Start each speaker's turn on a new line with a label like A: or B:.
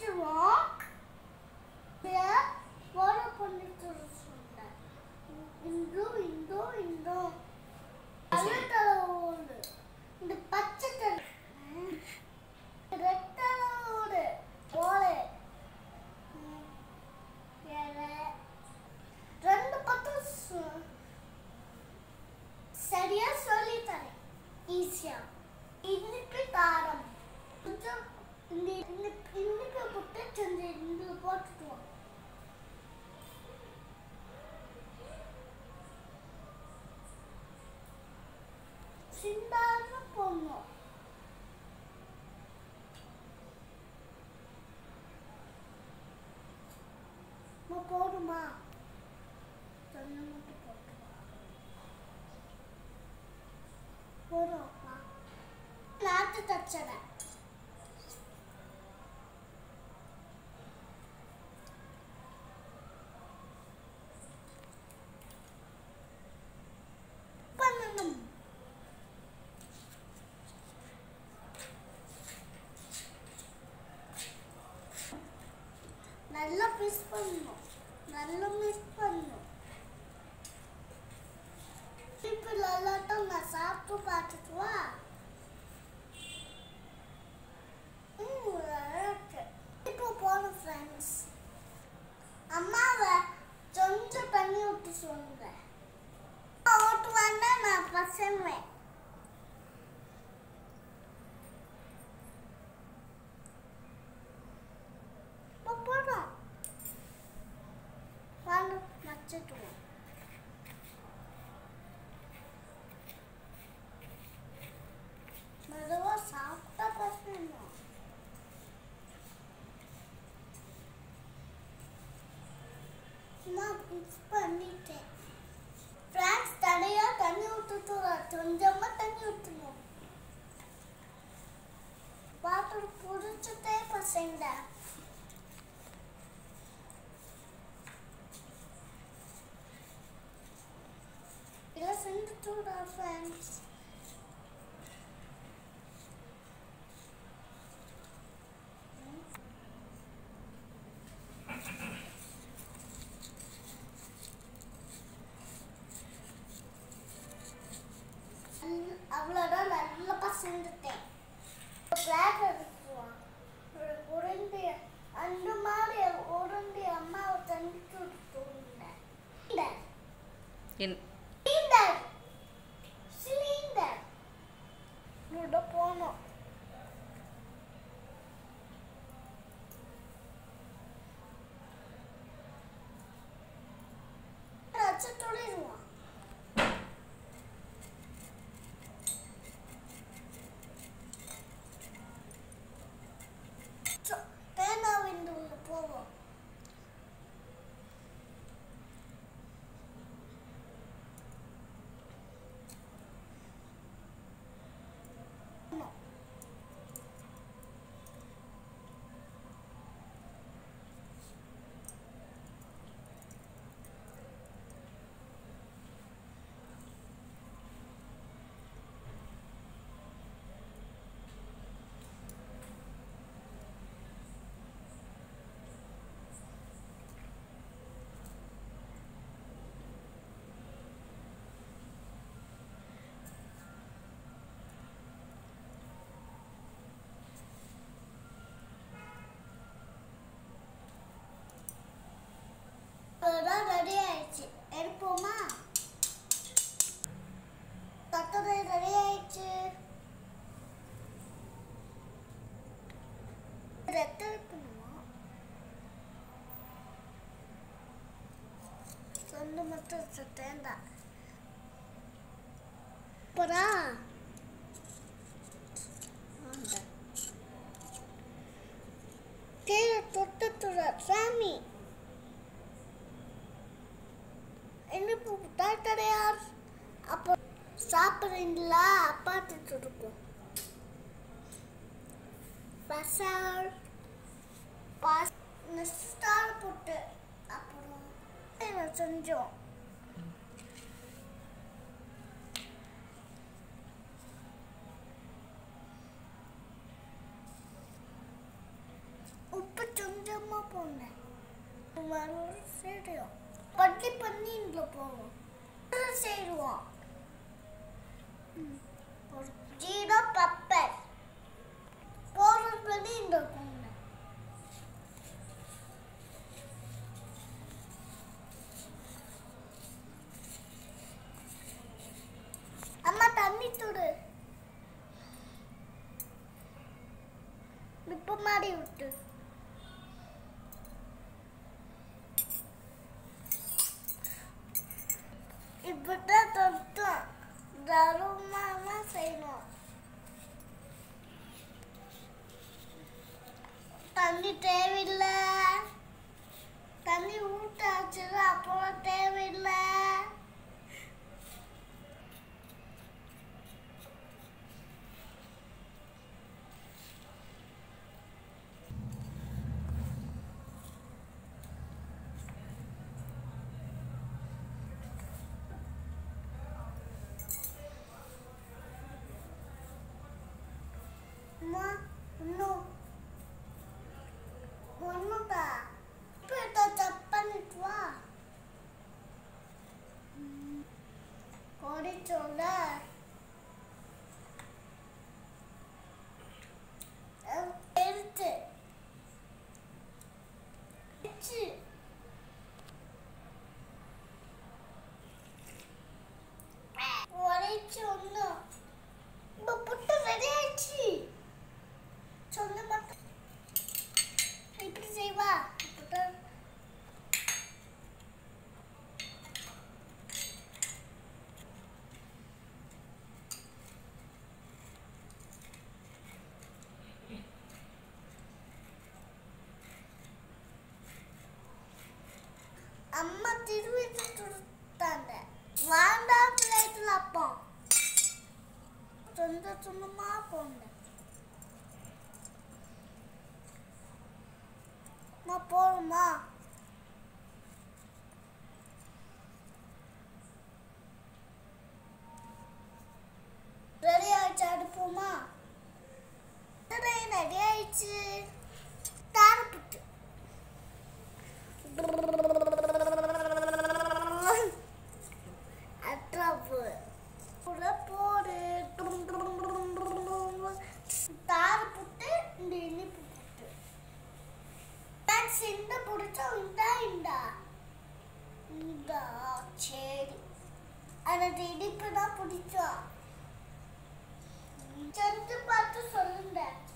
A: வச்சிருவோம் இதை ஃபாலோ பண்ணிட்டு சொன்னேன் இந்தோ இந்தோ இந்தோ அழுத்தலோடு இந்த பச்சை தலை ரெட்டலோடு போலே ரெண்டு பக்கம் சு- சரியா சொல்லி தரேன் ஈஸியா இனிப்பு காரம் கொஞ்சம் இந்த இந்த இனிப்பு போட்டு கொஞ்சம் இந்த போட்டுக்குவோம் சிந்தாம போடணும் அம்மா, போடுமா கொஞ்சம் மட்டும் போட்டுருவா போடுவோம்மா நாட்டு தச்சடை பண்ணணும் நல்லா மிஸ் பண்ணணும் நல்லா மிஸ் பண்ணணும் இப்போ நல்லாட்டம் நான் சாப்பிட்டு பார்த்துட்டு வா ம், நல்லா இருக்கு. இப்போ போகணும் ஃப்ரெண்ட்ஸ் அம்மாவை கொஞ்சம் தண்ணி ஊற்றி சொல்லுங்க ஓட்டுவான்னா நான் பசங்குவேன் இப்போ போதும் வாங்க வச்சுட்டுவோம் மெதுவாக சாப்பிட்டா பசங்க நான் மிக்ஸ் பண்ணிட்டேன் ஃப்ரான்ஸ் தடையா தண்ணி ஊற்றுட்டு கொஞ்சமா தண்ணி ஊற்றணும் வாட்டர் புடிச்சுட்டே பசங்க இல்லை செஞ்சுட்டுடா ஃப்ரெண்ட்ஸ் அவ்வளோதான் நல்லா பசந்துட்டேன் ஃப்ளாட் எடுத்துருவான் ஒரு உருண்டி அந்த மாதிரி உருண்டி அம்மாவை தந்துட்டு விட்டுருந்தேன்
B: என்
A: சிலிண்டர் சிலிண்டர் உள்ள போனோம் வச்சு தொழிடுவான் பேனா விண்டு உள்ள போவோம் அதான் ரெடி ஆயிடுச்சு எடுப்போமா தட்டதை ரெடி ஆயிடுச்சு ரெட்டை பண்ணுமா சொந்த மட்டும் தேர்ந்தா அப்புறா கீழே தொட்டுத்துற சாமி என்ன டாக்டரையார் அப்போ சாப்பிட்றீங்களா பார்த்துட்டு இருக்கோம் பசார் பாஸ் ஸ்டார் போட்டு அப்புறம் இதை செஞ்சோம் உப்பு மாதிரி செய்யும் பட்டி பண்ணி இங்க போவோம் செய்வோம் ஒரு ஜீரோ பப்பர் போடுறது பண்ணி இந்த பொண்ணு அம்மா தண்ணி துடு இப்ப மாடி விட்டு இப்பதான் தொட்டோம் தருமாமா செய்யணும் தண்ணி தேவையில்லை தண்ணி ஊட்டாச்சு அப்புறம் தேவையில்லை அம்மா இன்னும் ஒண்ணுதா இப்போ இதை செக் பண்ணிட்டு வா கொடிச்சோல எடுத்து வச்சு உடைச்சு ஒன்றும் இப்போ புட்டு ரெடி ஆயிடுச்சு சொன்ன மட்டும் இப்படி செய்வா இப்பதான் அம்மா திருவி கொடுத்தாங்க வேண்டாம் பிளேட்டில் அப்பம் சொந்த சொந்தமா போனேன் அம்மா போடுமா ரெடி ஆயிடுச்சு அடுப்போமா ரெடி ஆயிடுச்சு தாரப்புட்டு அட்ராப்பு கூட போடு தாரப்புட்டு இந்த இனிப்பு புட்டு நான் சின்ன பிடிச்சா இந்தா இந்தா இந்தா சரி எனக்கு இனிப்பு தான் பிடிச்சா செஞ்சு பார்த்து சொல்லுங்க